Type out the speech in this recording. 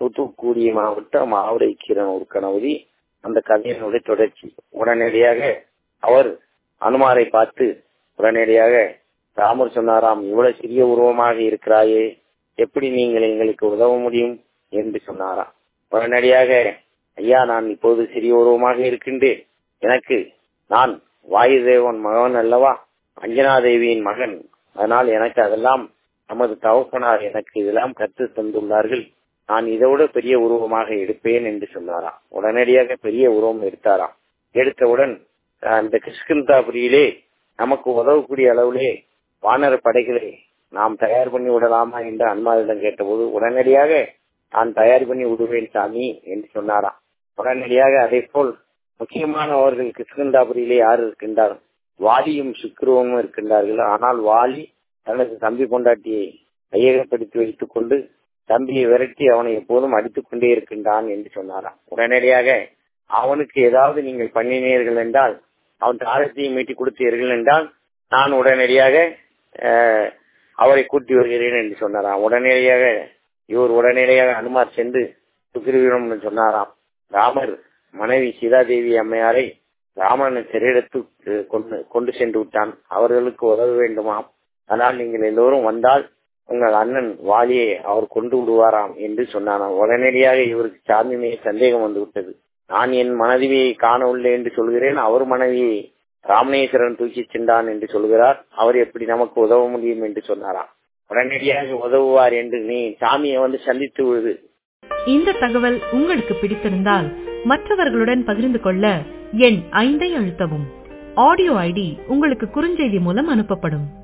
தூத்துக்குடி மாவட்டம் ஆவரைக்கீரன் ஒரு கணவதி அந்த கதையினுடைய தொடர்ச்சி உடனடியாக அவர் அனுமாரை பார்த்து உடனடியாக ராமர் சொன்னாராம் இவ்வளவு சிறிய உருவமாக இருக்கிறாயே எப்படி நீங்கள் எங்களுக்கு உதவ முடியும் என்று சொன்னாராம் உடனடியாக ஐயா நான் இப்போது சிறிய உருவமாக இருக்கின்றேன் எனக்கு நான் வாயுதேவன் மகன் அல்லவா அஞ்சனா தேவியின் மகன் அதனால் எனக்கு அதெல்லாம் நமது தவப்பனார் எனக்கு இதெல்லாம் கற்று தந்துள்ளார்கள் நான் இதோட பெரிய உருவமாக எடுப்பேன் என்று சொன்னாராம் உடனடியாக பெரிய உருவம் எடுத்தாராம் எடுத்தவுடன் அந்த கிருஷ்ணந்தாபுரியிலே நமக்கு உதவக்கூடிய அளவிலே வானர படைகளை நாம் தயார் பண்ணி விடலாமா என்று அன்மாரிடம் கேட்டபோது உடனடியாக நான் தயார் பண்ணி விடுவேன் சாமி என்று சொன்னாராம் உடனடியாக அதே போல் முக்கியமானவர்கள் கிருஷ்ணந்தாபுரியிலே யார் இருக்கின்றார் வாலியும் சுக்ருவமும் இருக்கின்றார்கள் ஆனால் வாலி தனது தம்பி கொண்டாட்டியை கையகப்படுத்தி வைத்துக் கொண்டு தம்பியை விரட்டி அவனை எப்போதும் அடித்துக் கொண்டே இருக்கின்றான் என்று சொன்னாராம் உடனடியாக அவனுக்கு ஏதாவது நீங்கள் பண்ணினீர்கள் என்றால் அவன் தாரத்தையை மீட்டி கொடுத்தீர்கள் என்றால் நான் உடனடியாக அவரை கூட்டி வருகிறேன் என்று சொன்னாராம் உடனடியாக இவர் உடனடியாக அனுமார் சென்று சுக்ரீவனம் சொன்னாராம் ராமர் மனைவி சீதாதேவி அம்மையாரை ராமன் சிறையிடத்து கொண்டு கொண்டு சென்று விட்டான் அவர்களுக்கு உதவ வேண்டுமாம் ஆனால் நீங்கள் எல்லோரும் வந்தால் உங்கள் அண்ணன் வாலியை அவர் கொண்டு விடுவாராம் என்று சொன்னாராம் உடனடியாக இவருக்கு சாமி மீது சந்தேகம் வந்து விட்டது நான் என் மனைவியை காணவில்லை என்று சொல்கிறேன் அவர் மனைவியை ராமணேஸ்வரன் தூக்கி சென்றான் என்று சொல்கிறார் அவர் எப்படி நமக்கு உதவ முடியும் என்று சொன்னாராம் உடனடியாக உதவுவார் என்று நீ சாமியை வந்து சந்தித்து விடுது இந்த தகவல் உங்களுக்கு பிடித்திருந்தால் மற்றவர்களுடன் பகிர்ந்து கொள்ள எண் ஐந்தை அழுத்தவும் ஆடியோ ஐடி உங்களுக்கு குறுஞ்செய்தி மூலம் அனுப்பப்படும்